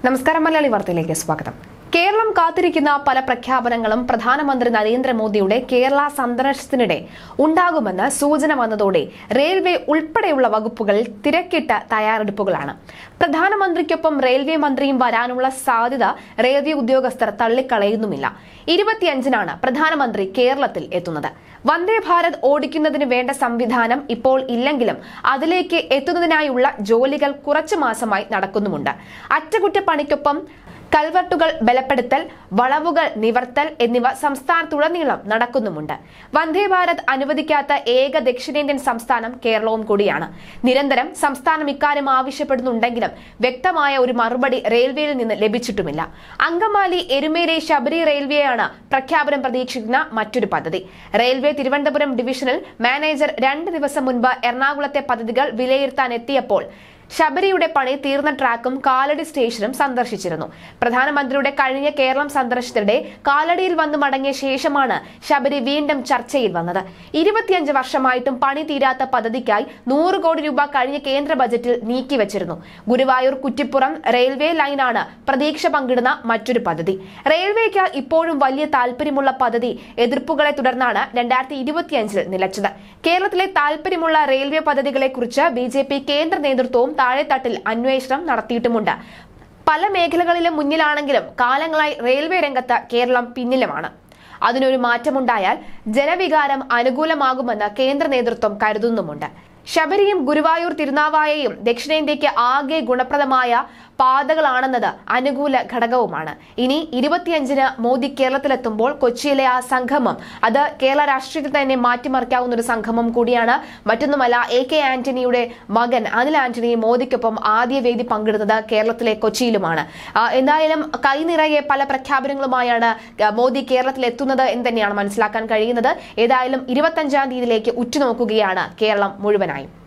നമസ്കാരം മലയാളി വാർത്തയിലേക്ക് സ്വാഗതം കേരളം കാത്തിരിക്കുന്ന പല പ്രഖ്യാപനങ്ങളും പ്രധാനമന്ത്രി നരേന്ദ്രമോദിയുടെ കേരള സന്ദർശനത്തിനിടെ ഉണ്ടാകുമെന്ന് സൂചന വന്നതോടെ റെയിൽവേ ഉൾപ്പെടെയുള്ള വകുപ്പുകളിൽ തിരക്കിട്ട തയ്യാറെടുപ്പുകളാണ് പ്രധാനമന്ത്രിക്കൊപ്പം റെയിൽവേ മന്ത്രിയും വരാനുള്ള സാധ്യത റെയിൽവേ ഉദ്യോഗസ്ഥർ തള്ളിക്കളയുന്നുമില്ല ഇരുപത്തിയഞ്ചിനാണ് പ്രധാനമന്ത്രി കേരളത്തിൽ എത്തുന്നത് വന്ദേ ഭാരത് ഓടിക്കുന്നതിന് വേണ്ട സംവിധാനം ഇപ്പോൾ ഇല്ലെങ്കിലും അതിലേക്ക് എത്തുന്നതിനായുള്ള ജോലികൾ കുറച്ചു മാസമായി നടക്കുന്നുമുണ്ട് അറ്റകുറ്റപ്പണിക്കൊപ്പം കൽവർട്ടുകൾ ബലപ്പെടുത്തൽ വളവുകൾ നിവർത്തൽ എന്നിവ സംസ്ഥാനത്തുടനീളം നടക്കുന്നുമുണ്ട് വന്ദേ ഭാരത് അനുവദിക്കാത്ത ഏക ദക്ഷിണേന്ത്യൻ സംസ്ഥാനം കേരളവും കൂടിയാണ് നിരന്തരം സംസ്ഥാനം ഇക്കാര്യം ആവശ്യപ്പെടുന്നുണ്ടെങ്കിലും വ്യക്തമായ ഒരു മറുപടി റെയിൽവേയിൽ നിന്ന് ലഭിച്ചിട്ടുമില്ല അങ്കമാലി എരുമേലി ശബരി റെയിൽവേയാണ് പ്രഖ്യാപനം പ്രതീക്ഷിക്കുന്ന മറ്റൊരു പദ്ധതി റെയിൽവേ തിരുവനന്തപുരം ഡിവിഷണൽ മാനേജർ രണ്ട് ദിവസം മുൻപ് എറണാകുളത്തെ പദ്ധതികൾ വിലയിരുത്താൻ എത്തിയപ്പോൾ ശബരിയുടെ പണി തീർന്ന ട്രാക്കും കാലടി സ്റ്റേഷനും സന്ദർശിച്ചിരുന്നു പ്രധാനമന്ത്രിയുടെ കഴിഞ്ഞ കേരളം സന്ദർശനത്തിനിടെ കാലടിയിൽ വന്നു മടങ്ങിയ ശേഷമാണ് ശബരി വീണ്ടും ചർച്ചയിൽ വന്നത് ഇരുപത്തിയഞ്ച് വർഷമായിട്ടും പണി തീരാത്ത പദ്ധതിക്കായി നൂറ് കോടി രൂപ കഴിഞ്ഞ കേന്ദ്ര ബജറ്റിൽ നീക്കിവച്ചിരുന്നു ഗുരുവായൂർ കുറ്റിപ്പുറം റെയിൽവേ ലൈനാണ് പ്രതീക്ഷ പങ്കിടുന്ന മറ്റൊരു പദ്ധതി റെയിൽവേക്ക് ഇപ്പോഴും വലിയ താല്പര്യമുള്ള പദ്ധതി എതിർപ്പുകളെ തുടർന്നാണ് രണ്ടായിരത്തി ഇരുപത്തിയഞ്ചിൽ നിലച്ചത് കേരളത്തിലെ താല്പര്യമുള്ള റെയിൽവേ പദ്ധതികളെക്കുറിച്ച് ബി ജെ പി കേന്ദ്ര നേതൃത്വവും താഴെത്തട്ടിൽ അന്വേഷണം നടത്തിയിട്ടുമുണ്ട് പല മേഖലകളിലും മുന്നിലാണെങ്കിലും കാലങ്ങളായി റെയിൽവേ രംഗത്ത് കേരളം പിന്നിലുമാണ് അതിനൊരു മാറ്റമുണ്ടായാൽ ജനവികാരം അനുകൂലമാകുമെന്ന് കേന്ദ്ര നേതൃത്വം കരുതുന്നുമുണ്ട് ശബരിയും ഗുരുവായൂർ തിരുനാവായയും ദക്ഷിണേന്ത്യക്ക് ആകെ ഗുണപ്രദമായ പാതകളാണെന്നത് അനുകൂല ഘടകവുമാണ് ഇനി ഇരുപത്തിയഞ്ചിന് മോദി കേരളത്തിലെത്തുമ്പോൾ കൊച്ചിയിലെ ആ സംഗമം അത് കേരള രാഷ്ട്രീയത്തിൽ തന്നെ മാറ്റിമറിക്കാവുന്ന ഒരു സംഗമം കൂടിയാണ് മറ്റൊന്നുമല്ല എ കെ ആന്റണിയുടെ മകൻ അനിൽ ആന്റണി മോദിക്കൊപ്പം ആദ്യ വേദി പങ്കെടുത്തത് കേരളത്തിലെ കൊച്ചിയിലുമാണ് ആ, എന്തായാലും കൈനിറയെ പല പ്രഖ്യാപനങ്ങളുമായാണ് മോദി കേരളത്തിൽ എത്തുന്നത് എന്ന് തന്നെയാണ് മനസ്സിലാക്കാൻ കഴിയുന്നത് ഏതായാലും ഇരുപത്തഞ്ചാം തീയതിയിലേക്ക് ഉറ്റുനോക്കുകയാണ് കേരളം മുഴുവനായും